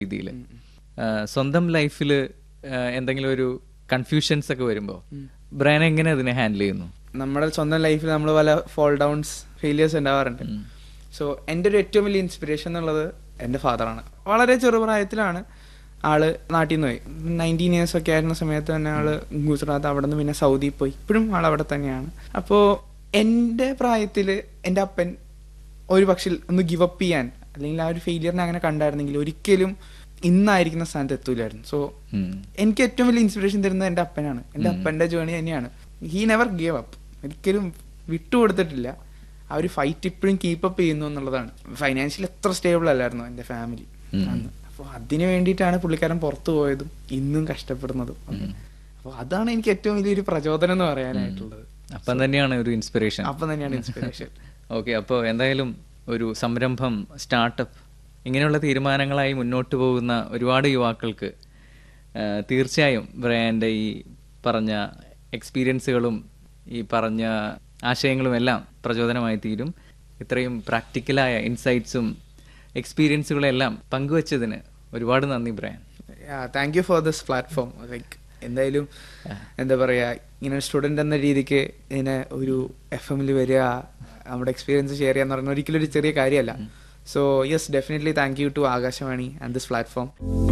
രീതിയിൽ സ്വന്തം ലൈഫിൽ എന്തെങ്കിലും ഒരു കൺഫ്യൂഷൻസ് ഒക്കെ വരുമ്പോൾ ബ്രയൻ എങ്ങനെ അതിനെ ഹാൻഡിൽ ചെയ്യുന്നു നമ്മുടെ സ്വന്തം ലൈഫിൽ നമ്മൾ പല ഫോൾ ഡൗൺസ് ഫെയിലിയേഴ്സ് ഉണ്ടാവാറുണ്ട് സോ എൻ്റെ ഒരു ഏറ്റവും വലിയ ഇൻസ്പിറേഷൻ എന്നുള്ളത് എൻ്റെ ഫാദറാണ് വളരെ ചെറുപ്രായത്തിലാണ് ആള് നാട്ടിൽ നിന്ന് പോയി നയൻറ്റീൻ ഇയേഴ്സ് ഒക്കെ ആയിരുന്ന സമയത്ത് തന്നെ ആള് ഗുജറാത്ത് അവിടെ നിന്ന് പിന്നെ സൗദി പോയി ഇപ്പോഴും ആൾ അവിടെ തന്നെയാണ് അപ്പോൾ എൻ്റെ പ്രായത്തിൽ എൻ്റെ അപ്പൻ ഒരു പക്ഷെ ഒന്ന് ഗിവ് അപ്പ് ചെയ്യാൻ അല്ലെങ്കിൽ ആ ഒരു ഫെയിലിയറിനെ അങ്ങനെ കണ്ടായിരുന്നെങ്കിൽ ഒരിക്കലും ഇന്നായിരിക്കുന്ന സ്ഥാനത്ത് എത്തൂലായിരുന്നു സോ ഉം. എനിക്ക് ഏറ്റവും വലിയ ഇൻസ്പിറേഷൻ തരുന്നത് എൻ്റെ അപ്പനാണ് എൻ്റെ അപ്പൻ്റെ ജേണി തന്നെയാണ് ഹീ നെവർ ഗേവ് അപ്പ് ഒരിക്കലും വിട്ടുകൊടുത്തിട്ടില്ല ആ ഒരു ഫൈറ്റ് ഇപ്പോഴും കീപ്പ് അപ്പ് ചെയ്യുന്നു എന്നുള്ളതാണ് ഫൈനാൻഷ്യലി എത്ര സ്റ്റേബിൾ അല്ലായിരുന്നു എൻ്റെ ഫാമിലി ഉം. അന്ന് അപ്പോൾ അതിന് വേണ്ടിയിട്ടാണ് പുള്ളിക്കാരൻ പുറത്തു പോയതും ഇന്നും കഷ്ടപ്പെടുന്നതും അപ്പോൾ അതാണ് എനിക്ക് ഏറ്റവും വലിയൊരു പ്രചോദനം എന്ന് പറയാനായിട്ടുള്ളത് അപ്പം തന്നെയാണ് ഒരു ഇൻസ്പിറേഷൻ അപ്പം തന്നെയാണ് ഇൻസ്പിറേഷൻ ഓക്കെ അപ്പോൾ എന്തായാലും ഒരു സംരംഭം സ്റ്റാർട്ടപ്പ് ഇങ്ങനെയുള്ള തീരുമാനങ്ങളായി മുന്നോട്ട് പോകുന്ന ഒരുപാട് യുവാക്കൾക്ക് ആ, തീർച്ചയായും ബ്രയാൻ്റെ ഈ പറഞ്ഞ എക്സ്പീരിയൻസുകളും ഈ പറഞ്ഞ ആശയങ്ങളും എല്ലാം പ്രചോദനമായി തീരും ഇത്രയും പ്രാക്ടിക്കലായ ഇൻസൈറ്റ്സും എക്സ്പീരിയൻസുകളും എല്ലാം പങ്കുവച്ചതിന് ഒരുപാട് നന്ദി Brian thank you for this platform like എന്തായാലും എന്താ പറയാ ഇങ്ങനെ സ്റ്റുഡന്റ് എന്ന രീതിക്ക് ഇങ്ങനെ ഒരു എഫ് എമ്മിൽ വരിക നമ്മുടെ എക്സ്പീരിയൻസ് ഷെയർ ചെയ്യാന്ന് പറയുന്നത് ഒരിക്കലും ഒരു ചെറിയ കാര്യമല്ല so yes definitely thank you to Akashvani and this platform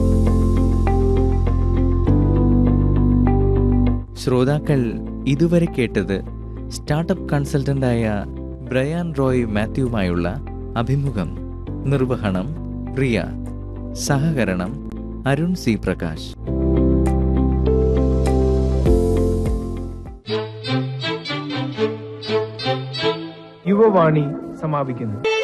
ശ്രോതാക്കൾ ഇതുവരെ കേട്ടത് സ്റ്റാർട്ടപ്പ് കൺസൾട്ടന്റായ ബ്രയാൻ റോയ് മാത്യുവുമായുള്ള അഭിമുഖം നിർവഹണം റിയ സഹകരണം അരുൺ സി പ്രകാശ് യുവവാണി സമാപിക്കുന്നു